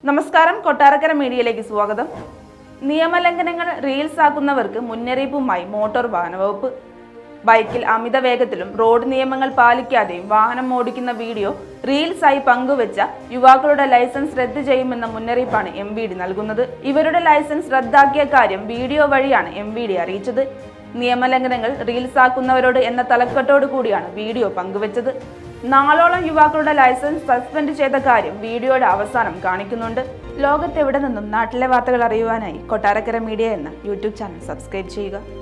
നമസ്കാരം കൊട്ടാരക്കര മീഡിയയിലേക്ക് സ്വാഗതം നിയമലംഘനങ്ങൾ റീൽസ് ആക്കുന്നവർക്ക് മുന്നറിയിപ്പുമായി മോട്ടോർ വാഹന വകുപ്പ് ബൈക്കിൽ അമിത വേഗത്തിലും റോഡ് നിയമങ്ങൾ പാലിക്കാതെയും വാഹനം ഓടിക്കുന്ന വീഡിയോ റീൽസായി പങ്കുവച്ച യുവാക്കളുടെ ലൈസൻസ് റദ്ദ് ചെയ്യുമെന്ന മുന്നറിയിപ്പാണ് എം വി ഡി നൽകുന്നത് ഇവരുടെ ലൈസൻസ് റദ്ദാക്കിയ കാര്യം വീഡിയോ വഴിയാണ് എം വി ഡി അറിയിച്ചത് നിയമലംഘനങ്ങൾ റീൽസ് ആക്കുന്നവരോട് എന്ന തലക്കെട്ടോടു കൂടിയാണ് വീഡിയോ പങ്കുവച്ചത് നാളോളം യുവാക്കളുടെ ലൈസൻസ് സസ്പെൻഡ് ചെയ്ത കാര്യം വീഡിയോയുടെ അവസാനം കാണിക്കുന്നുണ്ട് ലോകത്തെവിടെ നിന്നും നാട്ടിലെ വാർത്തകൾ അറിയുവാനായി കൊട്ടാരക്കര മീഡിയ എന്ന യൂട്യൂബ് ചാനൽ സബ്സ്ക്രൈബ് ചെയ്യുക